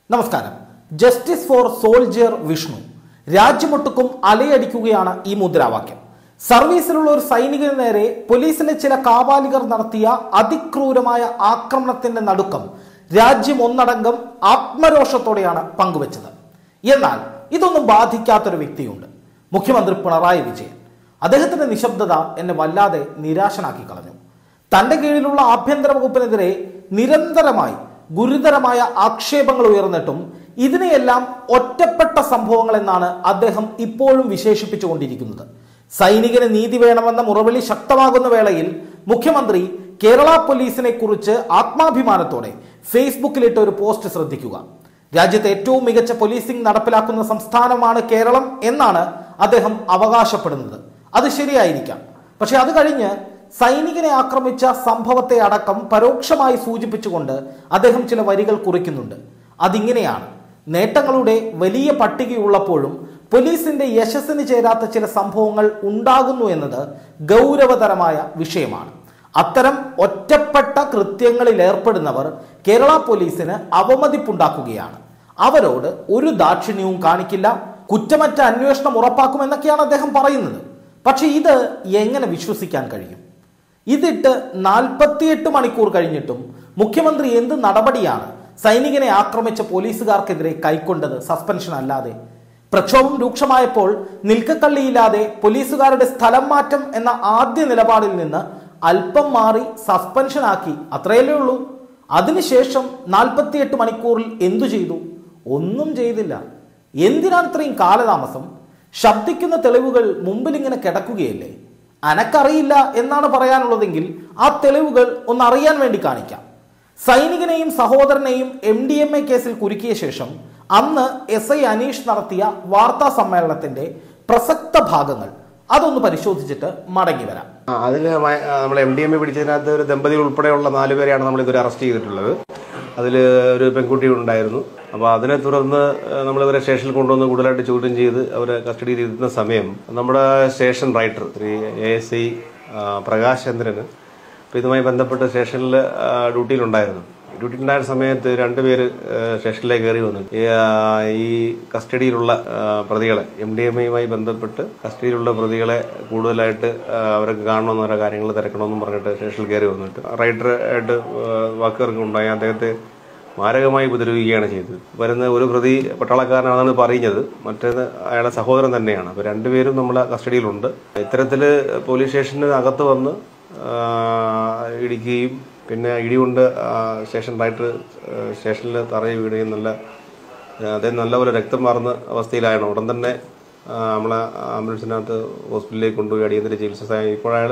നമസ്കാരം justice for soldier Vishnu രാജ്യമൊട്ടുക്കും അലയടിക്കുകയാണ് ഈ മുദ്രാവാക്യം സർവീസിലുള്ള ഒരു സൈനികന് നേരെ പോലീസിലെ ചില കാപാലികർ നടത്തിയ അതിക്രൂരമായ ആക്രമണത്തിന്റെ നടുക്കം രാജ്യം ഒന്നടങ്കം ആത്മരോഷത്തോടെയാണ് പങ്കുവച്ചത് എന്നാൽ ഇതൊന്നും ബാധിക്കാത്തൊരു വ്യക്തിയുണ്ട് മുഖ്യമന്ത്രി പിണറായി വിജയൻ അദ്ദേഹത്തിന്റെ നിശബ്ദത എന്നെ വല്ലാതെ നിരാശനാക്കി കളഞ്ഞു തന്റെ കീഴിലുള്ള ആഭ്യന്തര വകുപ്പിനെതിരെ നിരന്തരമായി ഗുരുതരമായ ആക്ഷേപങ്ങൾ ഉയർന്നിട്ടും ഇതിനെയെല്ലാം ഒറ്റപ്പെട്ട സംഭവങ്ങൾ എന്നാണ് അദ്ദേഹം ഇപ്പോഴും വിശേഷിപ്പിച്ചുകൊണ്ടിരിക്കുന്നത് സൈനികന് നീതി വേണമെന്ന മുറവിളി ശക്തമാകുന്ന വേളയിൽ മുഖ്യമന്ത്രി കേരള പോലീസിനെ കുറിച്ച് ആത്മാഭിമാനത്തോടെ ഫേസ്ബുക്കിലിട്ട ഒരു പോസ്റ്റ് ശ്രദ്ധിക്കുക രാജ്യത്തെ ഏറ്റവും മികച്ച പോലീസിംഗ് നടപ്പിലാക്കുന്ന സംസ്ഥാനമാണ് കേരളം എന്നാണ് അദ്ദേഹം അവകാശപ്പെടുന്നത് അത് ശരിയായിരിക്കാം പക്ഷെ അത് കഴിഞ്ഞ് സൈനികനെ ആക്രമിച്ച സംഭവത്തെ അടക്കം പരോക്ഷമായി സൂചിപ്പിച്ചുകൊണ്ട് അദ്ദേഹം ചില വരികൾ കുറിക്കുന്നുണ്ട് അതിങ്ങനെയാണ് നേട്ടങ്ങളുടെ വലിയ പട്ടികയുള്ളപ്പോഴും പോലീസിന്റെ യശസ്സിന് ചേരാത്ത ചില സംഭവങ്ങൾ ഉണ്ടാകുന്നു എന്നത് ഗൗരവതരമായ വിഷയമാണ് അത്തരം ഒറ്റപ്പെട്ട കൃത്യങ്ങളിൽ ഏർപ്പെടുന്നവർ കേരള പോലീസിന് അവമതിപ്പുണ്ടാക്കുകയാണ് അവരോട് ഒരു ദാക്ഷിണ്യവും കാണിക്കില്ല കുറ്റമറ്റ അന്വേഷണം ഉറപ്പാക്കുമെന്നൊക്കെയാണ് അദ്ദേഹം പറയുന്നത് പക്ഷെ ഇത് എങ്ങനെ വിശ്വസിക്കാൻ കഴിയും ഇതിട്ട് നാൽപ്പത്തിയെട്ട് മണിക്കൂർ കഴിഞ്ഞിട്ടും മുഖ്യമന്ത്രി എന്ത് നടപടിയാണ് സൈനികനെ ആക്രമിച്ച പോലീസുകാർക്കെതിരെ കൈക്കൊണ്ടത് സസ്പെൻഷൻ അല്ലാതെ പ്രക്ഷോഭം രൂക്ഷമായപ്പോൾ നിൽക്കക്കള്ളിയില്ലാതെ പോലീസുകാരുടെ സ്ഥലം മാറ്റം എന്ന ആദ്യ നിലപാടിൽ നിന്ന് അല്പം മാറി സസ്പെൻഷനാക്കി അത്രയല്ലേ ഉള്ളൂ അതിനുശേഷം നാൽപ്പത്തിയെട്ട് മണിക്കൂറിൽ എന്തു ചെയ്തു ഒന്നും ചെയ്തില്ല എന്തിനാണ് ഇത്രയും കാലതാമസം ശബ്ദിക്കുന്ന തെളിവുകൾ മുമ്പിൽ ഇങ്ങനെ കിടക്കുകയല്ലേ അനക്കറിയില്ല എന്നാണ് പറയാനുള്ളതെങ്കിൽ ആ തെളിവുകൾ ഒന്ന് അറിയാൻ വേണ്ടി കാണിക്കാം സൈനികനെയും സഹോദരനെയും എം ഡി എം എ കേസിൽ കുരുക്കിയ ശേഷം അന്ന് എസ് ഐ അനീഷ് നടത്തിയ വാർത്താ സമ്മേളനത്തിന്റെ പ്രസക്ത ഭാഗങ്ങൾ അതൊന്ന് പരിശോധിച്ചിട്ട് മടങ്ങി വരാം അതിൽ നമ്മൾ എം ഡി എം എ പിടിച്ചതിനകത്ത് ഒരു ദമ്പതികൾ ഉൾപ്പെടെയുള്ള നാല് പേരെയാണ് നമ്മൾ ഇതുവരെ അറസ്റ്റ് ചെയ്തിട്ടുള്ളത് അതിൽ ഒരു പെൺകുട്ടി ഉണ്ടായിരുന്നു അപ്പോൾ അതിനെ തുടർന്ന് നമ്മൾ ഇവരെ സ്റ്റേഷനിൽ കൊണ്ടുവന്ന് കൂടുതലായിട്ട് ചോദ്യം ചെയ്ത് അവരെ കസ്റ്റഡിയിൽ ഇരുത്തുന്ന സമയം നമ്മുടെ station writer Shri A S I Prakash ചന്ദ്രന് അപ്പോൾ ഇതുമായി ബന്ധപ്പെട്ട് സ്റ്റേഷനിൽ ഡ്യൂട്ടിയിലുണ്ടായിരുന്നു ഡ്യൂട്ടിയിലുണ്ടായ സമയത്ത് രണ്ടുപേര് സ്റ്റേഷനിലേക്ക് കയറി വന്നു ഈ, ആ, ഈ കസ്റ്റഡിയിലുള്ള ആ, പ്രതികളെ എം ഡി എം എയുമായി ബന്ധപ്പെട്ട് കസ്റ്റഡിയിലുള്ള പ്രതികളെ കൂടുതലായിട്ട് ആ, അവർക്ക് കാണണമെന്ന് ഓരോ കാര്യങ്ങൾ തിരക്കണമെന്നും പറഞ്ഞിട്ട് സ്റ്റേഷനിൽ കയറി വന്നിട്ട് റൈറ്റർ ആയിട്ട് വാക്കുകൾക്ക് ഉണ്ടായി അദ്ദേഹത്തെ മാരകമായി ഉപദ്രവിക്കുകയാണ് ചെയ്തത് വരുന്ന ഒരു പ്രതി പട്ടാളക്കാരനാണെന്നാണ് പറയുന്നത് മറ്റേത് അയാളുടെ സഹോദരൻ തന്നെയാണ് അപ്പോൾ രണ്ടുപേരും നമ്മളെ കസ്റ്റഡിയിലുണ്ട് ഇത്തരത്തിൽ പോലീസ് സ്റ്റേഷന് അകത്ത് വന്ന് ആ, ഇടിക്കുകയും പിന്നെ ഇടികൊണ്ട് ആ, സ്റ്റേഷൻ റൈറ്റർ ആ, സ്റ്റേഷനിൽ തറയിൽ വീഴുകയും നല്ല അദ്ദേഹം നല്ലപോലെ രക്തം മാറുന്ന അവസ്ഥയിലായിരുന്നു ഉടൻ തന്നെ ആ, നമ്മളെ ആംബുലൻസിനകത്ത് ഹോസ്പിറ്റലിലേക്ക് കൊണ്ടുപോയി അടിയന്തര ചികിത്സ സഹായം ഇപ്പോൾ അയാൾ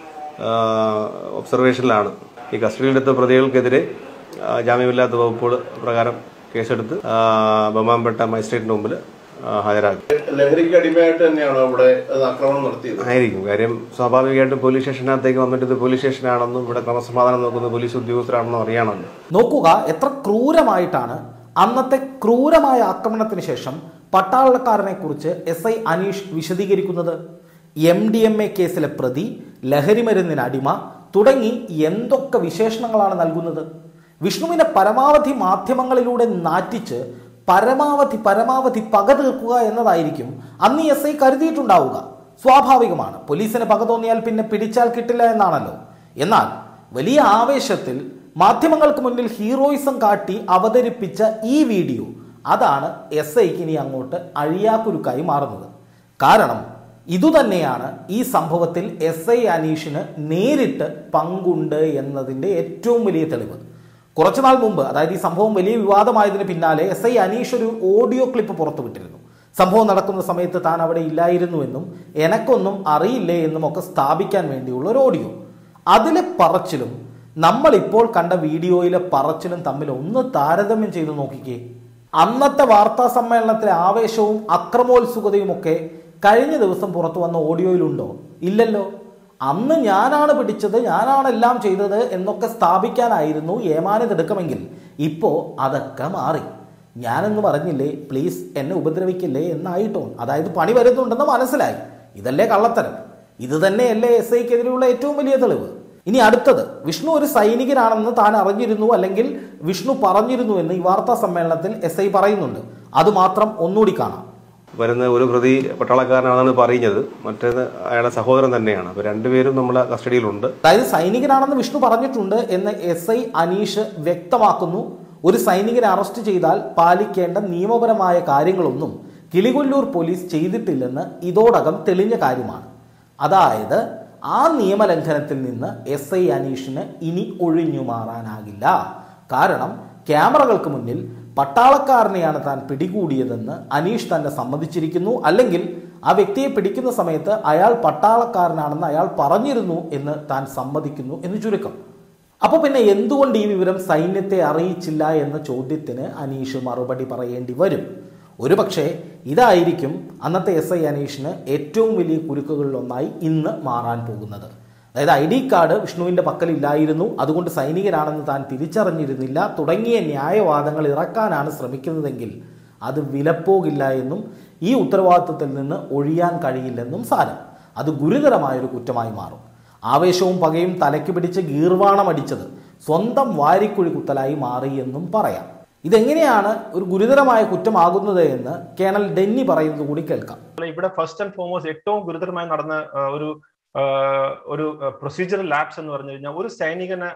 ഒബ്സർവേഷനിലാണ് ഈ കസ്റ്റഡിയിലെടുത്ത പ്രതികൾക്കെതിരെ ആ, ജാമ്യമില്ലാത്ത വകുപ്പുകൾ പ്രകാരം കേസെടുത്ത് ആ, ബമാമ്പേട്ട മജിസ്ട്രേറ്റിന് മുമ്പിൽ ആ, ഹാജരാക്കി ലഹരിക്ക് അടിമയായിട്ട് തന്നെയാണോ ഇവിടെ അത് ആക്രമണം നടത്തിയത് ആയിരിക്കും കാര്യം സ്വാഭാവികമായിട്ടും പോലീസ് സ്റ്റേഷനകത്തേക്ക് വന്നിട്ട് ഇത് പോലീസ് സ്റ്റേഷനാണെന്നും ഇവിടെ ക്രമസമാധാനം നോക്കുന്ന പോലീസ് ഉദ്യോഗസ്ഥരാണെന്നും അറിയണമല്ലോ നോക്കുക എത്ര ക്രൂരമായിട്ടാണ് അന്നത്തെ ക്രൂരമായ ആക്രമണത്തിന് ശേഷം പട്ടാളക്കാരനെ കുറിച്ച് എസ് ഐ അനീഷ് വിശദീകരിക്കുന്നത് എം ഡി എം എ കേസിലെ പ്രതി ലഹരിമരുന്നിന് അടിമ തുടങ്ങി എന്തൊക്കെ വിശേഷണങ്ങളാണ് നൽകുന്നത് വിഷ്ണുവിനെ പരമാവധി മാധ്യമങ്ങളിലൂടെ നാറ്റിച്ച് പരമാവധി പരമാവധി പക തീർക്കുക എന്നതായിരിക്കും അന്ന് എസ് ഐ കരുതിയിട്ടുണ്ടാവുക സ്വാഭാവികമാണ് പോലീസിന് പക തോന്നിയാൽ പിന്നെ പിടിച്ചാൽ കിട്ടില്ല എന്നാണല്ലോ എന്നാൽ വലിയ ആവേശത്തിൽ മാധ്യമങ്ങൾക്ക് മുന്നിൽ ഹീറോയിസം കാട്ടി അവതരിപ്പിച്ച ഈ വീഡിയോ അതാണ് എസ് ഐക്ക് ഇനി അങ്ങോട്ട് അഴിയാക്കുരുക്കായി മാറുന്നത് കാരണം ഇതുതന്നെയാണ് ഈ സംഭവത്തിൽ എസ് ഐ അനീഷിന് നേരിട്ട് പങ്കുണ്ട് എന്നതിൻ്റെ ഏറ്റവും വലിയ തെളിവ് കുറച്ചുനാൾ മുമ്പ് അതായത് ഈ സംഭവം വലിയ വിവാദമായതിന് പിന്നാലെ എസ് ഐ അനീഷ് ഒരു ഓഡിയോ ക്ലിപ്പ് പുറത്തുവിട്ടിരുന്നു സംഭവം നടക്കുന്ന സമയത്ത് താൻ അവിടെ ഇല്ലായിരുന്നുവെന്നും എനക്കൊന്നും അറിയില്ലേ എന്നും ഒക്കെ സ്ഥാപിക്കാൻ വേണ്ടിയുള്ള ഒരു ഓഡിയോ അതിലെ പറച്ചിലും നമ്മൾ ഇപ്പോൾ കണ്ട വീഡിയോയിലെ പറച്ചിലും തമ്മിൽ ഒന്ന് താരതമ്യം ചെയ്ത് നോക്കിക്കേ അന്നത്തെ വാർത്താ സമ്മേളനത്തിലെ ആവേശവും അക്രമോത്സുകതയും ഒക്കെ കഴിഞ്ഞ ദിവസം പുറത്തു വന്ന ഓഡിയോയിലുണ്ടോ ഇല്ലല്ലോ അന്ന് ഞാനാണ് പിടിച്ചത് ഞാനാണ് എല്ലാം ചെയ്തത് എന്നൊക്കെ സ്ഥാപിക്കാനായിരുന്നു ഏമാനതെടുക്കമെങ്കിൽ ഇപ്പോൾ അതൊക്കെ മാറി ഞാനെന്ന് പറഞ്ഞില്ലേ പ്ലീസ് എന്നെ ഉപദ്രവിക്കില്ലേ എന്നായിട്ടോ അതായത് പണി വരുന്നുണ്ടെന്ന് മനസ്സിലായി ഇതല്ലേ കള്ളത്തരം ഇത് തന്നെയല്ലേ എസ് ഐക്കെതിരെയുള്ള ഏറ്റവും വലിയ തെളിവ് ഇനി അടുത്തത് വിഷ്ണു ഒരു സൈനികനാണെന്ന് താൻ അറിഞ്ഞിരുന്നു അല്ലെങ്കിൽ വിഷ്ണു പറഞ്ഞിരുന്നു എന്ന് ഈ വാർത്താ സമ്മേളനത്തിൽ എസ് ഐ പറയുന്നുണ്ട് അത് മാത്രം ഒന്നുകൂടി കാണാം വരുന്ന ഒരു പ്രതി പട്ടാളക്കാരനാണെന്നാണ് പറയുന്നത് മറ്റേത് അയാളുടെ സഹോദരൻ തന്നെയാണ് അപ്പോൾ രണ്ടുപേരും നമ്മളെ കസ്റ്റഡിയിലുണ്ട് അതായത് സൈനികനാണെന്ന് വിഷ്ണു പറഞ്ഞിട്ടുണ്ട് എന്ന് എസ് ഐ അനീഷ് വ്യക്തമാക്കുന്നു ഒരു സൈനികനെ അറസ്റ്റ് ചെയ്താൽ പാലിക്കേണ്ട നിയമപരമായ കാര്യങ്ങളൊന്നും കിളികൊല്ലൂർ പോലീസ് ചെയ്തിട്ടില്ലെന്ന് ഇതോടകം തെളിഞ്ഞ കാര്യമാണ് അതായത് ആ നിയമലംഘനത്തിൽ നിന്ന് എസ് ഐ അനീഷിന് ഇനി ഒഴിഞ്ഞു മാറാനാകില്ല കാരണം ക്യാമറകൾക്ക് മുന്നിൽ പട്ടാളക്കാരനെയാണ് താൻ പിടികൂടിയതെന്ന് അനീഷ് തന്നെ സമ്മതിച്ചിരിക്കുന്നു അല്ലെങ്കിൽ ആ വ്യക്തിയെ പിടിക്കുന്ന സമയത്ത് അയാൾ പട്ടാളക്കാരനാണെന്ന് അയാൾ പറഞ്ഞിരുന്നു എന്ന് താൻ സമ്മതിക്കുന്നു എന്ന് ചുരുക്കം അപ്പോൾ പിന്നെ എന്തുകൊണ്ട് ഈ വിവരം സൈന്യത്തെ അറിയിച്ചില്ല എന്ന ചോദ്യത്തിന് അനീഷ് മറുപടി പറയേണ്ടി വരും ഒരുപക്ഷെ ഇതായിരിക്കും അന്നത്തെ എസ് ഐ അനീഷിന് ഏറ്റവും വലിയ കുരുക്കുകളിലൊന്നായി ഇന്ന് മാറാൻ പോകുന്നത് അതായത് ഐ ഡി കാർഡ് വിഷ്ണുവിന്റെ പക്കലില്ലായിരുന്നു അതുകൊണ്ട് സൈനികരാണെന്ന് താൻ തിരിച്ചറിഞ്ഞിരുന്നില്ല തുടങ്ങിയ ന്യായവാദങ്ങൾ ഇറക്കാനാണ് ശ്രമിക്കുന്നതെങ്കിൽ അത് വിലപ്പോകില്ല എന്നും ഈ ഉത്തരവാദിത്വത്തിൽ നിന്ന് ഒഴിയാൻ കഴിയില്ലെന്നും സാരം അത് ഗുരുതരമായൊരു കുറ്റമായി മാറും ആവേശവും പകയും തലയ്ക്ക് പിടിച്ച് ഗീർവാണമടിച്ചത് സ്വന്തം വാരിക്കുഴി കുത്തലായി മാറിയെന്നും പറയാം ഇതെങ്ങനെയാണ് ഒരു ഗുരുതരമായ കുറ്റമാകുന്നത് എന്ന് കേണൽ ഡെന്നി പറയുന്നത് കൂടി കേൾക്കാം അല്ല, ഇവിടെ ഫസ്റ്റ് ആൻഡ് ഫോർമോസ്റ്റ് ഏറ്റവും ഗുരുതരമായി നടന്ന ആ, ഒരു ആ, ഒരു പ്രൊസീജിയർ ലാബ്സ് എന്ന് പറഞ്ഞു കഴിഞ്ഞാൽ ഒരു സൈനികനെ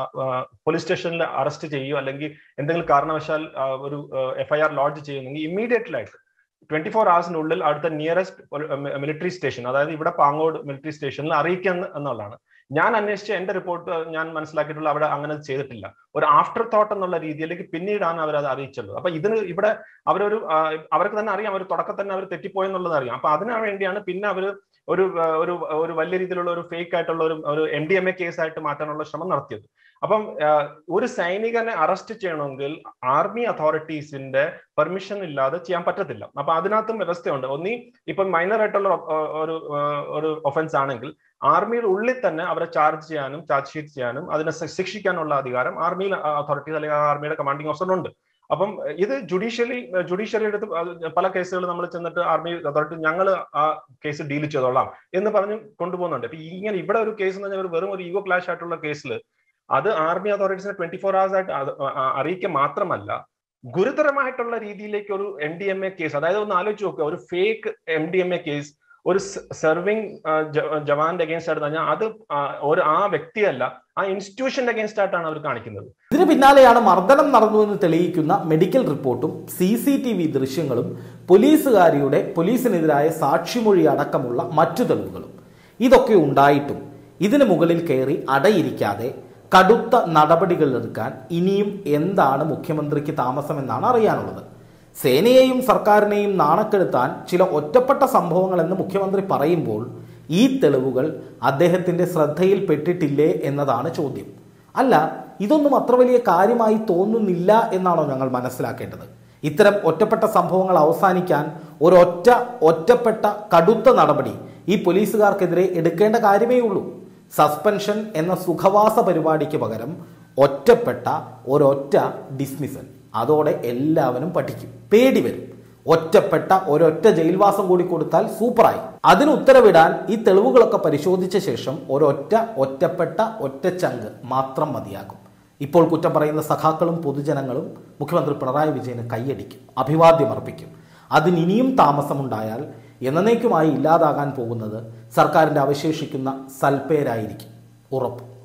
പോലീസ് സ്റ്റേഷനിൽ അറസ്റ്റ് ചെയ്യുകയോ അല്ലെങ്കിൽ എന്തെങ്കിലും കാരണവശാൽ ആ, ഒരു എഫ്ഐആർ ലോഡ്ജ് ചെയ്യുന്നെങ്കിൽ ഇമ്മീഡിയറ്റ്ലി ആയിട്ട് ട്വന്റി ഫോർ ഹവേഴ്സിനുള്ളിൽ അടുത്ത നിയറസ്റ്റ് മിലിറ്ററി സ്റ്റേഷൻ അതായത് ഇവിടെ പാങ്ങോട് മിലിറ്ററി സ്റ്റേഷനിൽ അറിയിക്കുക എന്ന് എന്നുള്ളതാണ് ഞാൻ അന്വേഷിച്ച എന്റെ റിപ്പോർട്ട് ഞാൻ മനസ്സിലാക്കിയിട്ടുള്ള അവിടെ അങ്ങനെ ചെയ്തിട്ടില്ല ഒരു ആഫ്റ്റർ തോട്ട് എന്നുള്ള രീതിയിലേക്ക് പിന്നീടാണ് അവർ അത് അറിയിച്ചുള്ളത് അപ്പൊ ഇതിന് ഇവിടെ അവരൊരു ആ, അവർക്ക് തന്നെ അറിയാം അവർ തുടക്കത്തിൽ തന്നെ അവർ തെറ്റിപ്പോയെന്നുള്ളത് അറിയാം അപ്പൊ അതിനു വേണ്ടിയാണ് പിന്നെ അവർ ഒരു ആ, ഒരു ഒരു വലിയ രീതിയിലുള്ള ഒരു ഫേക്ക് ആയിട്ടുള്ള ഒരു ഒരു M D M A case ആയിട്ട് മാറ്റാനുള്ള ശ്രമം നടത്തിയത് അപ്പം ആ, ഒരു സൈനികനെ അറസ്റ്റ് ചെയ്യണമെങ്കിൽ ആർമി അതോറിറ്റീസിന്റെ പെർമിഷൻ ഇല്ലാതെ ചെയ്യാൻ പറ്റത്തില്ല അപ്പൊ അതിനകത്തും വ്യവസ്ഥയുണ്ട് ഒന്നി ഇപ്പം മൈനർ ആയിട്ടുള്ള ഒ- ഒരു ആ, ഒരു ഒഫൻസ് ആണെങ്കിൽ ആർമിയുടെ ഉള്ളിൽ തന്നെ അവരെ ചാർജ് ചെയ്യാനും ചാർജ് ഷീറ്റ് ചെയ്യാനും അതിനെ ശി- ശിക്ഷിക്കാനുള്ള അധികാരം ആർമിയിൽ അതോറിറ്റീസ് അല്ലെങ്കിൽ ആർമിയുടെ കമാൻഡിംഗ് ഓഫീസറിനുണ്ട് അപ്പം ഇത് ജുഡീഷ്യലി ജുഡീഷ്യറി എടുത്ത് അത് പല കേസുകൾ നമ്മൾ ചെന്നിട്ട് ആർമി അതോറിറ്റി ഞങ്ങൾ ആ കേസ് ഡീൽ ചെയ്തോളാം എന്ന് പറഞ്ഞ് കൊണ്ടുപോകുന്നുണ്ട് ഇപ്പൊ ഇങ്ങനെ ഇവിടെ ഒരു കേസ് എന്ന് പറഞ്ഞാൽ ഒരു വെറും ഒരു ഈഗോ ക്ലാഷ് ആയിട്ടുള്ള കേസിൽ അത് ആർമി അതോറിറ്റീസിനെ ട്വന്റി ഫോർ ഹവേഴ്സ് ആയിട്ട് അത് ആ- ആ- അറിയിക്കുക മാത്രമല്ല ഗുരുതരമായിട്ടുള്ള രീതിയിലേക്ക് ഒരു M D M A case അതായത് ഒന്ന് ആലോചിച്ച് നോക്കുക ഒരു fake M D M A case ഒരു സെർവിങ് ജവാന്റെ അഗേൻസ്റ്റ് ആയിട്ട് പറഞ്ഞാൽ അത് ആ, ഒരു ആ വ്യക്തിയല്ല ആ ഇൻസ്റ്റിറ്റ്യൂഷന്റെ അഗേൻസ്റ്റ് ആയിട്ടാണ് അവർ കാണിക്കുന്നത് ഇതിന് പിന്നാലെയാണ് മർദ്ദനം നടന്നു എന്ന് തെളിയിക്കുന്ന മെഡിക്കൽ റിപ്പോർട്ടും സി സി ടി വി ദൃശ്യങ്ങളും പോലീസുകാരിയുടെ പോലീസിനെതിരായ സാക്ഷിമൊഴി അടക്കമുള്ള മറ്റു തെളിവുകളും ഇതൊക്കെ ഉണ്ടായിട്ടും ഇതിന് മുകളിൽ കയറി അടയിരിക്കാതെ കടുത്ത നടപടികൾ എടുക്കാൻ ഇനിയും എന്താണ് മുഖ്യമന്ത്രിക്ക് താമസമെന്നാണ് അറിയാനുള്ളത് സേനയെയും സർക്കാരിനെയും നാണക്കെടുത്താൻ ചില ഒറ്റപ്പെട്ട സംഭവങ്ങൾ എന്ന് മുഖ്യമന്ത്രി പറയുമ്പോൾ ഈ തെളിവുകൾ അദ്ദേഹത്തിന്റെ ശ്രദ്ധയിൽപ്പെട്ടിട്ടില്ലേ എന്നതാണ് ചോദ്യം അല്ല ഇതൊന്നും അത്ര വലിയ കാര്യമായി തോന്നുന്നില്ല എന്നാണോ ഞങ്ങൾ മനസ്സിലാക്കേണ്ടത് ഇത്തരം ഒറ്റപ്പെട്ട സംഭവങ്ങൾ അവസാനിക്കാൻ ഒരൊറ്റ ഒറ്റപ്പെട്ട കടുത്ത നടപടി ഈ പോലീസുകാർക്കെതിരെ എടുക്കേണ്ട കാര്യമേ ഉള്ളൂ സസ്പെൻഷൻ എന്ന സുഖവാസ പരിപാടിക്ക് പകരം ഒറ്റപ്പെട്ട ഒരൊറ്റ ഡിസ്മിസൽ അതോടെ എല്ലാവരും പഠിക്കും പേടി വരും ഒറ്റപ്പെട്ട ഒരൊറ്റ ജയിൽവാസം കൂടി കൊടുത്താൽ സൂപ്പറായി അതിന് ഉത്തരവിടാൻ ഈ തെളിവുകളൊക്കെ പരിശോധിച്ച ശേഷം ഒരൊറ്റ ഒറ്റപ്പെട്ട ഒറ്റ ചങ്ക് മാത്രം മതിയാകും ഇപ്പോൾ കുറ്റം പറയുന്ന സഖാക്കളും പൊതുജനങ്ങളും മുഖ്യമന്ത്രി പിണറായി വിജയന് കൈയടിക്കും അഭിവാദ്യം അർപ്പിക്കും അതിനിനിയും താമസമുണ്ടായാൽ എന്നേക്കുമായി ഇല്ലാതാകാൻ പോകുന്നത് സർക്കാരിൻ്റെ അവശേഷിക്കുന്ന സൽപ്പേരായിരിക്കും ഉറപ്പ്